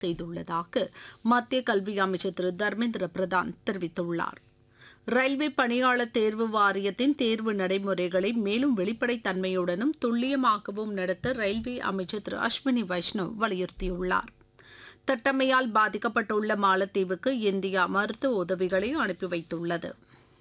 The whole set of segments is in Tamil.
செய்துள்ளதாக மத்திய கல்வி அமைச்சர் திரு தர்மேந்திர பிரதான் தெரிவித்துள்ளார் ரயில்வே பணியாளர் தேர்வு வாரியத்தின் தேர்வு நடைமுறைகளை மேலும் வெளிப்படைத்தன்மையுடனும் துல்லியமாகவும் நடத்த ரயில்வே அமைச்சர் திரு அஸ்வினி வைஷ்ணவ் வலியுறுத்தியுள்ளார் தட்டம்மையால் பாதிக்கப்பட்டுள்ள மாலத்தீவுக்கு இந்தியா மருத்துவ உதவிகளை அனுப்பி வைத்துள்ளது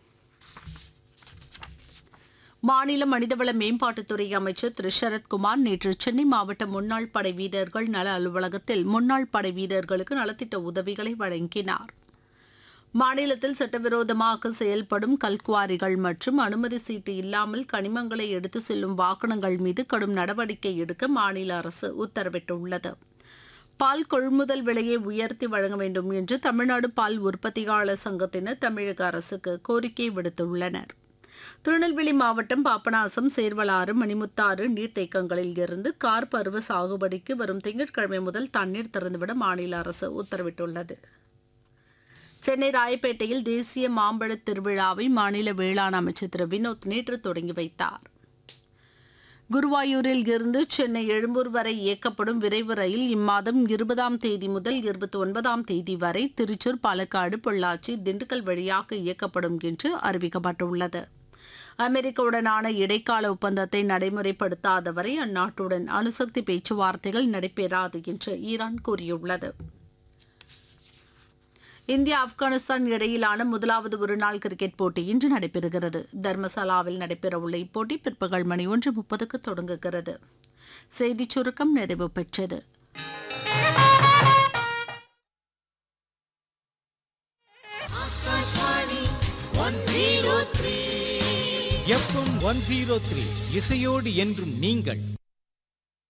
மாநில மனிதவள மேம்பாட்டுத்துறை அமைச்சர் திரு சரத்குமார் நேற்று சென்னை மாவட்ட முன்னாள் படை வீரர்கள் நல அலுவலகத்தில் முன்னாள் படை வீரர்களுக்கு நலத்திட்ட உதவிகளை வழங்கினார் மாநிலத்தில் சட்டவிரோதமாக செயல்படும் கல்குவாரிகள் மற்றும் அனுமதி சீட்டு இல்லாமல் கனிமங்களை எடுத்து செல்லும் வாகனங்கள் மீது கடும் நடவடிக்கை எடுக்க மாநில அரசு உத்தரவிட்டுள்ளது பால் கொள்முதல் விலையை உயர்த்தி வழங்க வேண்டும் என்று தமிழ்நாடு பால் உற்பத்தியாளர் சங்கத்தினர் தமிழக அரசுக்கு கோரிக்கை விடுத்துள்ளனர் திருநெல்வேலி மாவட்டம் பாபநாசம் சேர்வலாறு மணிமுத்தாறு நீர்த்தேக்கங்களில் இருந்து கார் பருவ சாகுபடிக்கு வரும் திங்கட்கிழமை முதல் தண்ணீர் திறந்துவிட மாநில அரசு உத்தரவிட்டுள்ளது சென்னை ராயப்பேட்டையில் தேசிய மாம்பழ திருவிழாவை மாநில வேளாண் அமைச்சர் திரு வினோத் நேற்று தொடங்கி வைத்தார் குருவாயூரில் இருந்து சென்னை எழும்பூர் வரை இயக்கப்படும் விரைவு ரயில் இம்மாதம் இருபதாம் தேதி முதல் இருபத்தி ஒன்பதாம் தேதி வரை திருச்சூர் பாலக்காடு பொள்ளாச்சி திண்டுக்கல் வழியாக இயக்கப்படும் என்று அறிவிக்கப்பட்டுள்ளது அமெரிக்காவுடனான இடைக்கால ஒப்பந்தத்தை நடைமுறைப்படுத்தாத வரை அந்நாட்டுடன் அணுசக்தி பேச்சுவார்த்தைகள் நடைபெறாது என்று ஈரான் கூறியுள்ளது இந்தியா ஆப்கானிஸ்தான் இடையிலான முதலாவது ஒருநாள் கிரிக்கெட் போட்டி இன்று நடைபெறுகிறது தர்மசாலாவில் நடைபெறவுள்ள இப்போட்டி பிற்பகல் மணி ஒன்று முப்பதுக்கு தொடங்குகிறது செய்திச் சுருக்கம் நிறைவு பெற்றது எஃப்எம் ஒன் ஜீரோ த்ரீ இசையோடு என்றும் நீங்கள்